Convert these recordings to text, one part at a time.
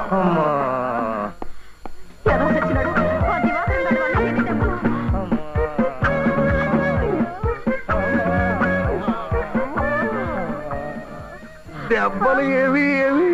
ఎవరో చచ్చినాడు. ఆ దివాకరం గాడి వల్ల ఎన్ని దెబ్బలు. దెబ్బలు ఏవి ఏవి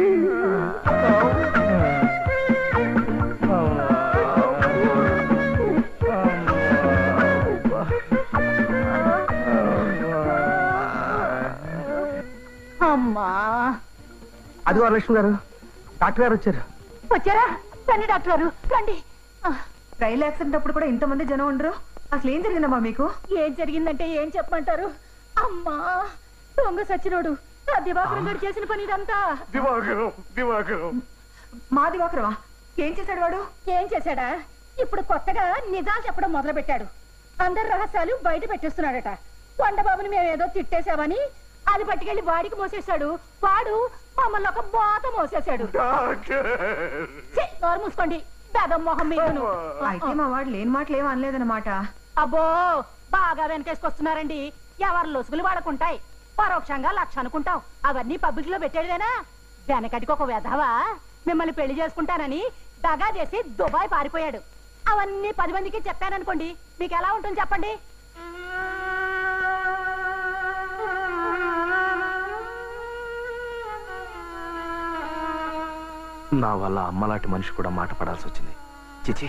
అమ్మా అది వరలక్ష్మి గారు డాక్టర్ గారు వచ్చారు వచ్చారా రండి డాక్టర్ గారు రండి ఆ, రైలు యాక్సిడెంట్ అప్పుడు కూడా ఇంతమంది జనం ఉండరు అసలు ఏం జరిగిందమ్మా మీకు ఏం జరిగిందంటే ఏం చెప్పమంటారు అమ్మా దొంగ సచ్చినోడు ఆ దివాకరం గారు చేసిన పని ఇదంతా దివాకరం దివాకరం మా దివాకరమా ఏం చేశాడు వాడు ఏం చేశాడా ఇప్పుడు కొత్తగా నిజాలు చెప్పడం మొదలు పెట్టాడు అందరి రహస్యాలు బయట పెట్టేస్తున్నాడట కొండబాబుని మేము ఏదో తిట్టేశామని అది పట్టుకెళ్లి వాడికి మోసేశాడు వాడు మమ్మల్ని ఒక బోత మోసేశాడు ఛీ, నోరు మూసుకోండి పెదం మొహం మీదను అయితే మా వాడు లేని మాటలు ఏం అనలేదన్నమాట అబ్బో బాగా వెనకేసుకొస్తున్నారండి ఎవరి లొసుగులు వాడకుంటాయి పరోక్షంగా లక్ష అనుకుంటాం అవన్నీ పబ్లిక్ లో పెట్టేదేనా వెనకటికి ఒక వెధవా మిమ్మల్ని పెళ్లి చేసుకుంటానని దగా చేసి దుబాయ్ పారిపోయాడు అవన్నీ పది మందికి చెప్పాననుకోండి మీకు ఎలా ఉంటుంది చెప్పండి నా వల్ల అమ్మలాంటి మనిషి కూడా మాట పడాల్సి వచ్చింది చిచి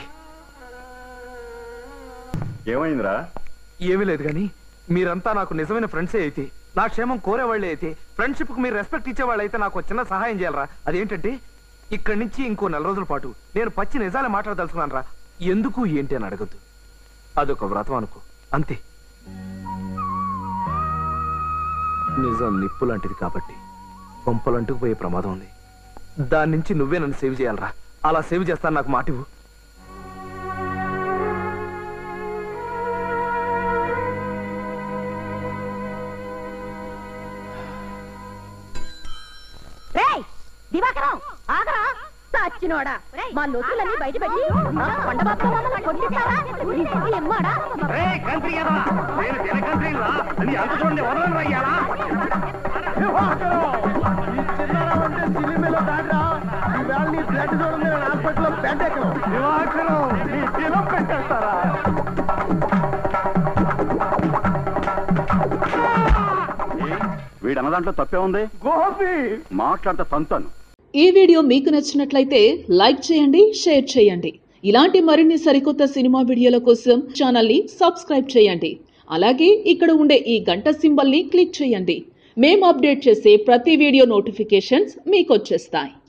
ఏమైందిరా ఏమీ లేదు కానీ మీరంతా నాకు నిజమైన ఫ్రెండ్సే అయితే నా క్షేమం కోరేవాళ్ళే అయితే ఫ్రెండ్షిప్ కు మీరు రెస్పెక్ట్ ఇచ్చేవాళ్ళు అయితే నాకు ఒక చిన్న సహాయం చేయాలరా అదేంటంటే ఇక్కడి నుంచి ఇంకో నెల రోజుల పాటు నేను పచ్చి నిజాలే మాట్లాడదలుచుకున్నాను రా ఎందుకు ఏంటి అని అడగద్దు అదొక వ్రతం అనుకో అంతే నిజం నిప్పు లాంటిది కాబట్టి కొంపలంటుకు పోయే ప్రమాదం ఉంది దాని నుంచి నువ్వే నన్ను సేవ్ చేయాలరా అలా సేవ్ చేస్తాను నాకు మాటివు రేయ్ దివాకరం ఆగరా సచ్చినోడా మా లొసుగులన్నీ బయట పెట్టి ఆ కొండబాబుతో మమ్మల్ని కొట్టిస్తారా ఎమ్మాడా వీడు అన్న దాంట్లో తప్పే ఉంది మాట్లాడితే తంతాను ఈ వీడియో మీకు నచ్చినట్లయితే లైక్ చేయండి షేర్ చేయండి ఇలాంటి మరిన్ని సరికొత్త సినిమా వీడియోల కోసం ఛానల్ని సబ్స్క్రైబ్ చేయండి అలాగే ఇక్కడ ఉండే ఈ గంట సింబల్ని క్లిక్ చేయండి మేము అప్డేట్ చేసే ప్రతి వీడియో నోటిఫికేషన్స్ మీకు వచ్చేస్తాయి